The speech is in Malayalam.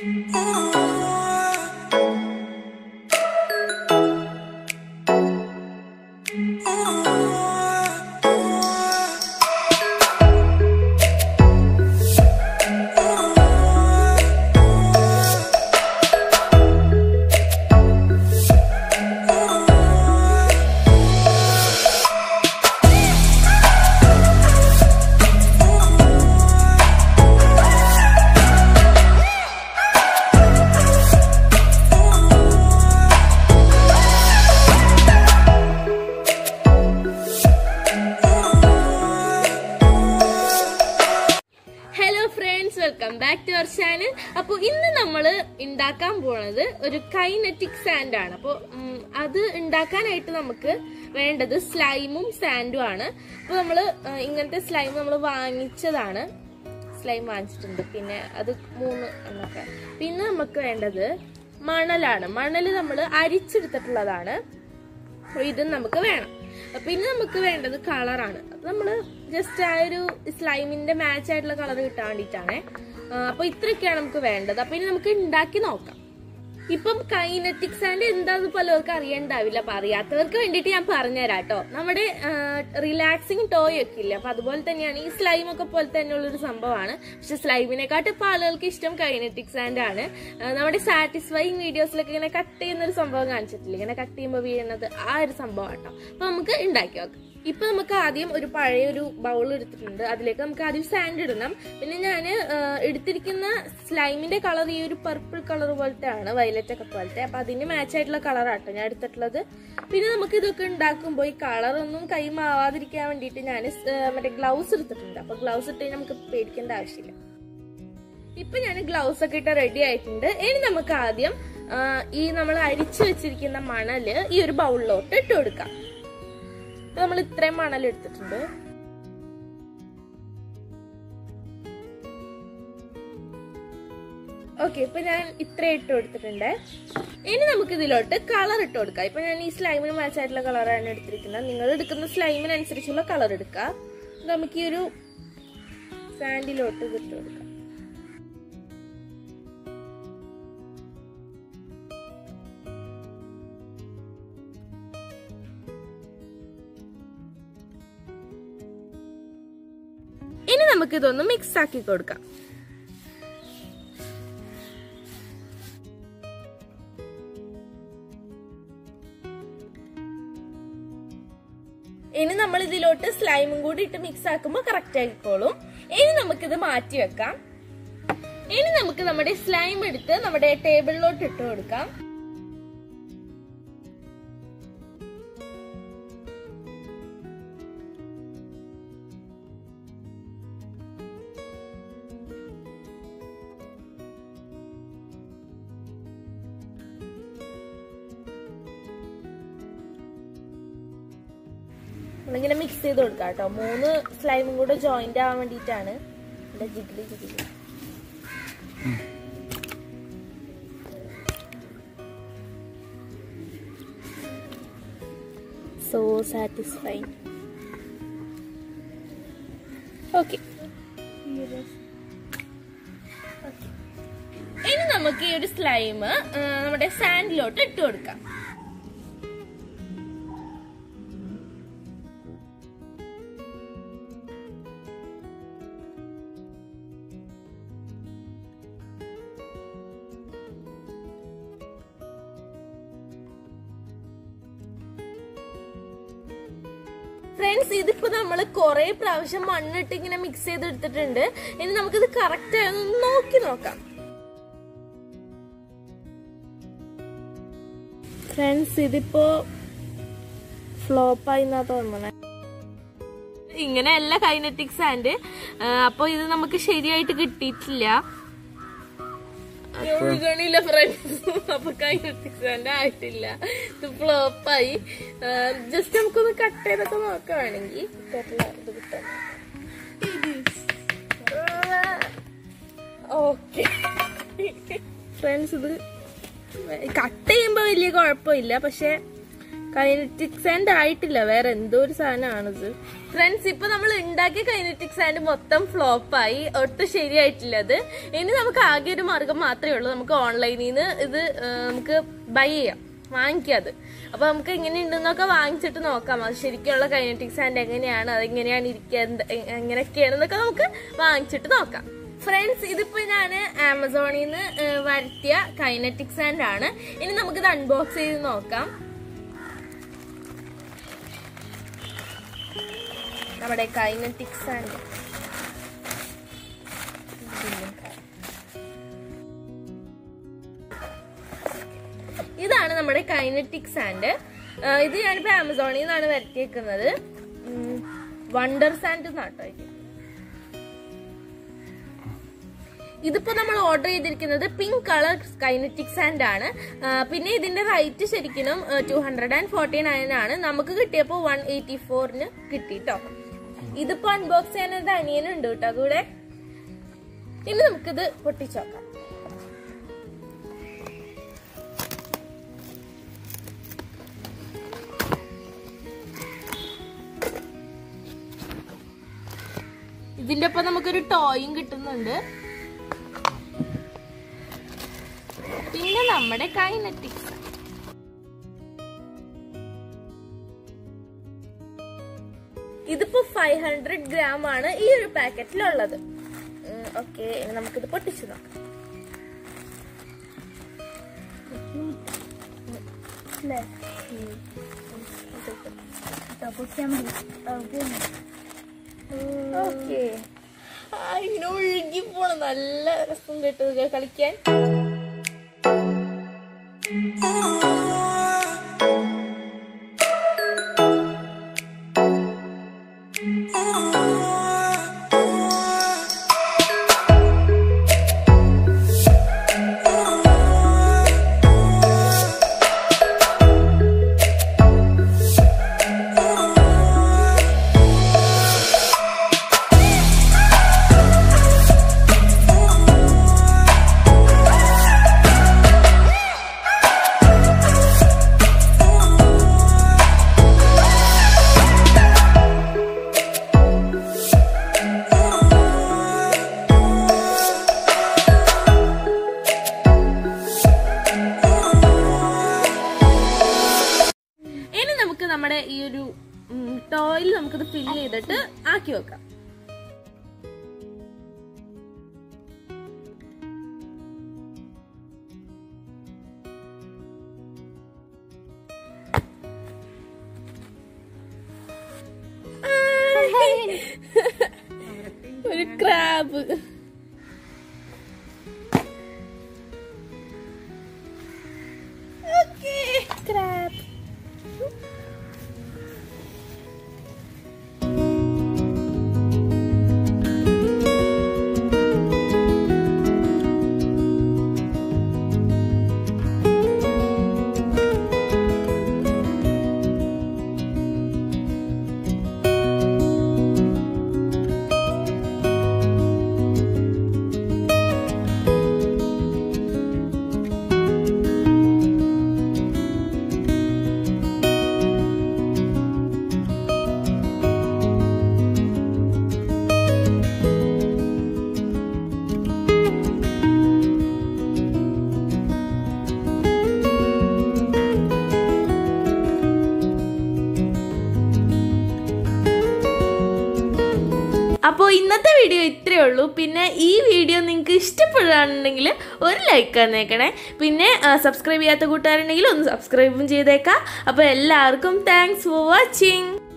hello friends welcome back to our channel അപ്പോൾ ഇന്ന് നമ്മൾ ഉണ്ടാക്കാൻ പോണത് ഒരു കൈനറ്റിക് സാൻഡ് ആണ് അപ്പോൾ അത് ഉണ്ടാക്കാനായിട്ട് നമുക്ക് വേണ്ടത് സ്ലൈമും സാൻഡും ആണ് അപ്പോൾ നമ്മൾ ഇങ്ങനത്തെ സ്ലൈം നമ്മൾ വാങ്ങിച്ചതാണ് സ്ലൈം വാങ്ങിച്ചിട്ടുണ്ട് പിന്നെ അത് മൂന്ന് എണ്ണൊക്കെ പിന്നെ നമുക്ക് വേണ്ടത് മണലാണ് മണൽ നമ്മൾ അരിച്ചെടുത്തിട്ടുള്ളതാണ് അപ്പോൾ ഇതും നമുക്ക് വേണം പിന്നെ നമുക്ക് വേണ്ടത് കളറാണ് അപ്പൊ നമ്മള് ജസ്റ്റ് ആ ഒരു സ്ലൈമിന്റെ മാച്ച് ആയിട്ടുള്ള കളർ കിട്ടാൻ വേണ്ടിയിട്ടാണ് അപ്പൊ ഇത്രയൊക്കെയാണ് നമുക്ക് വേണ്ടത് അപ്പൊ ഇനി നമുക്ക് ഉണ്ടാക്കി നോക്കാം ഇപ്പം കൈനറ്റിക് സാൻഡ് എന്താന്ന് പലർക്കും അറിയണ്ടാവില്ല അപ്പൊ അറിയാത്തവർക്ക് വേണ്ടിയിട്ട് ഞാൻ പറഞ്ഞുതരാം കേട്ടോ നമ്മുടെ റിലാക്സിങ് ടോയ് ഒക്കെ ഇല്ല അപ്പൊ അതുപോലെ തന്നെയാണ് ഈ സ്ലൈം ഒക്കെ പോലെ തന്നെയുള്ള ഒരു സംഭവമാണ് പക്ഷെ സ്ലൈമിനെക്കാട്ട് ഇപ്പൊ ആളുകൾക്ക് ഇഷ്ടം കൈനറ്റിക് സാൻഡ് ആണ് ആ, നമ്മുടെ സാറ്റിസ്ഫൈങ് വീഡിയോസിലൊക്കെ ഇങ്ങനെ കട്ട് ചെയ്യുന്ന ഒരു സംഭവം കാണിച്ചിട്ടില്ല ഇങ്ങനെ കട്ട് ചെയ്യുമ്പോൾ വീഴുന്നത് ആ ഒരു സംഭവം കേട്ടോ അപ്പൊ നമുക്ക് ഉണ്ടാക്കി നോക്കാം ഇപ്പൊ നമുക്ക് ആദ്യം ഒരു പഴയ ഒരു ബൗൾ എടുത്തിട്ടുണ്ട് അതിലേക്ക് നമുക്ക് ആദ്യം സാൻഡ് ഇടണം പിന്നെ ഞാൻ എടുത്തിരിക്കുന്ന സ്ലൈമിന്റെ കളർ ഈ ഒരു പർപ്പിൾ കളർ പോലത്തെ ആണ് വയലറ്റ് ഒക്കെ പോലത്തെ അപ്പൊ അതിന് മാച്ച് ആയിട്ടുള്ള കളറാട്ടോ ഞാൻ എടുത്തിട്ടുള്ളത് പിന്നെ നമുക്ക് ഇതൊക്കെ ഉണ്ടാക്കുമ്പോൾ ഈ കളർ ഒന്നും കൈമാവാതിരിക്കാൻ വേണ്ടിയിട്ട് ഞാൻ മറ്റേ ഗ്ലൗസ് എടുത്തിട്ടുണ്ട് അപ്പൊ ഗ്ലൗസ് ഇട്ട് കഴിഞ്ഞാൽ നമുക്ക് പേടിക്കേണ്ട ആവശ്യമില്ല ഇപ്പൊ ഞാൻ ഗ്ലൗസ് ഒക്കെ ഇട്ട് റെഡി ആയിട്ടുണ്ട് ഇനി നമുക്ക് ആദ്യം ആ, ഈ നമ്മൾ അരിച്ചു വെച്ചിരിക്കുന്ന മണല് ഈ ഒരു ബൗളിലോട്ട് ഇട്ട് കൊടുക്കാം ഇപ്പൊ നമ്മൾ ഇത്രയും മണൽ എടുത്തിട്ടുണ്ട് ഓക്കെ ഇപ്പൊ ഞാൻ ഇത്ര ഇട്ട് കൊടുത്തിട്ടുണ്ട് ഇനി നമുക്ക് ഇതിലോട്ട് കളർ ഇട്ട് കൊടുക്കാം ഇപ്പൊ ഞാൻ ഈ സ്ലൈമിന് മാച്ച് ആയിട്ടുള്ള കളറാണ് എടുത്തിരിക്കുന്നത് നിങ്ങൾ എടുക്കുന്ന സ്ലൈമിനനുസരിച്ചുള്ള കളർ എടുക്കുക നമുക്ക് ഈ ഒരു സാൻഡിലോട്ട് ഇത് ഇട്ട് കൊടുക്കാം ഇനി നമുക്ക് ഇതൊന്ന് മിക്സ് ആക്കി കൊടുക്കാം ഇനി നമ്മൾ ഇതിലോട്ട് സ്ലൈമും കൂടി ഇട്ട് മിക്സ് ആക്കുമ്പോൾ കറക്റ്റ് ആയിക്കോളും ഇനി നമുക്കിത് മാറ്റി വെക്കാം ഇനി നമുക്ക് നമ്മുടെ സ്ലൈം എടുത്ത് നമ്മുടെ ടേബിളിലോട്ട് ഇട്ട് കൊടുക്കാം നമ്മളിങ്ങനെ മിക്സ് ചെയ്ത് കൊടുക്കാം കേട്ടോ മൂന്ന് സ്ലൈമും കൂടെ ജോയിന്റ് ആവാൻ വേണ്ടിയിട്ടാണ് ഇവിടെ ജിഗിലി ജിഗിലി സോ സാറ്റിസ്ഫൈങ് ഓക്കെ ഇനി നമുക്ക് ഈ ഒരു സ്ലൈം നമ്മുടെ സാൻഡിലോട്ട് ഇട്ട് കൊടുക്കാം ഫ്രണ്ട്സ് ഇതിപ്പോ നമ്മൾ കുറെ പ്രാവശ്യം മണ്ണിട്ട് ഇങ്ങനെ മിക്സ് ചെയ്തെടുത്തിട്ടുണ്ട് ഇനി നമുക്കിത് കറക്റ്റ് ആയൊന്ന് നോക്കി നോക്കാം ഫ്രണ്ട്സ് ഇതിപ്പോ ഫ്ലോപ്പായി എന്നാ തോന്നണേ ഇങ്ങനെയല്ല കൈനറ്റിക് സാൻഡ് അപ്പൊ ഇത് നമുക്ക് ശരിയായിട്ട് കിട്ടിയിട്ടില്ല ഒഴുകണില്ല ഫ്രണ്ട്സ് അപ്പൊ കൈനറ്റിക് സാൻഡ് ആയിട്ടില്ല ഇത് ഫ്ലോപ്പായി ജസ്റ്റ് നമുക്കൊന്ന് കട്ട് ചെയ്തൊക്കെ നോക്കുകയാണെങ്കിൽ ഇത് കിട്ടാൻ ഓക്കെ ഫ്രണ്ട്സ് ഇത് കട്ട് ചെയ്യുമ്പോൾ വലിയ കുഴപ്പമില്ല പക്ഷെ കൈനറ്റിക് സാൻഡ് ആയിട്ടില്ല വേറെ എന്തോ ഒരു സാധനമാണിത് ഫ്രണ്ട്സ് ഇപ്പൊ നമ്മൾ ഉണ്ടാക്കിയ കൈനറ്റിക് സാൻഡ് മൊത്തം ഫ്ലോപ്പായി ഒട്ടും ശരിയായിട്ടില്ല അത് ഇനി നമുക്ക് ആകെ ഒരു മാർഗം മാത്രമേ ഉള്ളൂ നമുക്ക് ഓൺലൈനിൽ നിന്ന് ഇത് ആ, നമുക്ക് ബൈ ചെയ്യാം വാങ്ങിക്കാം അത് അപ്പൊ നമുക്ക് എങ്ങനെയുണ്ടെന്നൊക്കെ വാങ്ങിച്ചിട്ട് നോക്കാം അത് ശരിക്കുള്ള കൈനറ്റിക് സാൻഡ് എങ്ങനെയാണ് അത് എങ്ങനെയാണ് ഇരിക്കുക എന്ത് എ- എങ്ങനെയൊക്കെയാണെന്നൊക്കെ നമുക്ക് വാങ്ങിച്ചിട്ട് നോക്കാം ഫ്രണ്ട്സ് ഇതിപ്പോ ഞാൻ ആമസോണിൽ നിന്ന് വരുത്തിയ കൈനറ്റിക് സാൻഡ് ആണ് ഇനി നമുക്കിത് അൺബോക്സ് ചെയ്ത് നോക്കാം നമ്മുടെ കൈനറ്റിക് സാൻഡ് ഇതാണ് നമ്മുടെ കൈനറ്റിക് സാൻഡ് ഇത് ഞാനിപ്പോ ആമസോണിൽ നിന്നാണ് വരുത്തിയേക്കുന്നത് വണ്ടർ സാൻഡ് എന്നാട്ടോ ഇത് ഇതിപ്പോ നമ്മൾ ഓർഡർ ചെയ്തിരിക്കുന്നത് പിങ്ക് കളർ കൈനറ്റിക് സാൻഡ് ആണ് ആ, പിന്നെ ഇതിന്റെ റേറ്റ് ശരിക്കും two hundred and forty nine ആണ് നമുക്ക് കിട്ടിയപ്പോ വൺ എയ്റ്റി ഫോറിന് കിട്ടി കേട്ടോ ഇതിപ്പോ അൺബോക്സ് ചെയ്യാനത് അനിയനുണ്ട് കേട്ടോ കൂടെ ഇനി നമുക്കിത് പൊട്ടിച്ചോക്കാം ഇതിന്റെ ഒപ്പം നമുക്കൊരു ടോയും കിട്ടുന്നുണ്ട് പിന്നെ നമ്മുടെ കൈനറ്റിക്സ് ഇതിപ്പോ ഫൈവ് ഹൺഡ്രഡ് ഗ്രാം ആണ് ഈ ഒരു പാക്കറ്റിലുള്ളത് ഓക്കെ ഇനി നമുക്കിത് പൊട്ടിച്ചു നോക്കാം ഓക്കെ ഇങ്ങനെ ഒഴുകി പോണ നല്ല രസം കേട്ടത് കളിക്കാൻ ഇനി നമുക്ക് നമ്മുടെ ഈ ഒരു ടോയിൽ നമുക്കിത് ഫില്ല് ചെയ്തിട്ട് ആക്കി വെക്കാം ഒരു ക്രാബ് ഓക്കെ ക്രാബ് അപ്പോൾ ഇന്നത്തെ വീഡിയോ ഇത്രയേ ഉള്ളൂ പിന്നെ ഈ വീഡിയോ നിങ്ങൾക്ക് ഇഷ്ടപ്പെടുകയാണെന്നുണ്ടെങ്കിൽ ഒരു ലൈക്ക് തന്നേക്കണേ പിന്നെ സബ്സ്ക്രൈബ് ചെയ്യാത്ത കൂട്ടുകാരുണ്ടെങ്കിൽ ഒന്ന് സബ്സ്ക്രൈബും ചെയ്തേക്കാം അപ്പോൾ എല്ലാവർക്കും താങ്ക്സ് ഫോർ വാച്ചിങ്